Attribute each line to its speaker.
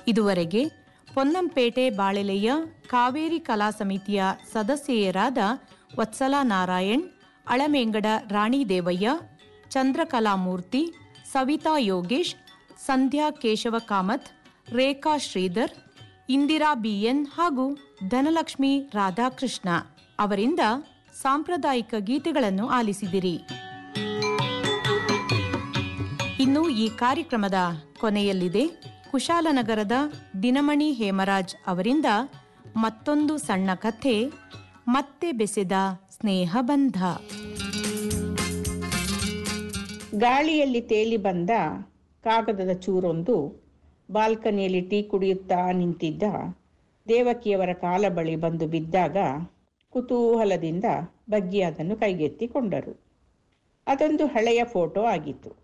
Speaker 1: ಇದುವರೆಗೆ ಪೊನ್ನಂಪೇಟೆ ಬಾಳೆಲೆಯ ಕಾವೇರಿ ಕಲಾ ಸಮಿತಿಯ ಸದಸ್ಯೆಯರಾದ ವತ್ಸಲಾ ನಾರಾಯಣ್ ಅಳಮೇಂಗಡ ರಾಣಿದೇವಯ್ಯ ಚಂದ್ರಕಲಾಮೂರ್ತಿ ಸವಿತಾ ಯೋಗೇಶ್ ಸಂಧ್ಯಾ ಕೇಶವ ಕಾಮತ್ ರೇಖಾ ಶ್ರೀಧರ್ ಇಂದಿರಾ ಬಿಎನ್ ಹಾಗೂ ಧನಲಕ್ಷ್ಮಿ ರಾಧಾಕೃಷ್ಣ ಅವರಿಂದ ಸಾಂಪ್ರದಾಯಿಕ ಗೀತೆಗಳನ್ನು ಆಲಿಸಿದಿರಿ ಇನ್ನು ಈ ಕಾರ್ಯಕ್ರಮದ ಕೊನೆಯಲ್ಲಿದೆ ಕುಶಾಲನಗರದ ದಿನಮಣಿ ಹೇಮರಾಜ್ ಅವರಿಂದ ಮತ್ತೊಂದು ಸಣ್ಣ ಕಥೆ ಮತ್ತೆ ಬೆಸೆದ ಸ್ನೇಹ ಬಂಧ
Speaker 2: ಗಾಳಿಯಲ್ಲಿ ತೇಲಿ ಬಂದ ಕಾಗದದ ಚೂರೊಂದು ಬಾಲ್ಕನಿಯಲ್ಲಿ ಟೀ ಕುಡಿಯುತ್ತಾ ನಿಂತಿದ್ದ ದೇವಕಿಯವರ ಕಾಲ ಬಳಿ ಬಂದು ಬಿದ್ದಾಗ ಕುತೂಹಲದಿಂದ ಬಗ್ಗಿ ಅದನ್ನು ಕೈಗೆತ್ತಿಕೊಂಡರು ಅದೊಂದು ಹಳೆಯ ಫೋಟೋ ಆಗಿತ್ತು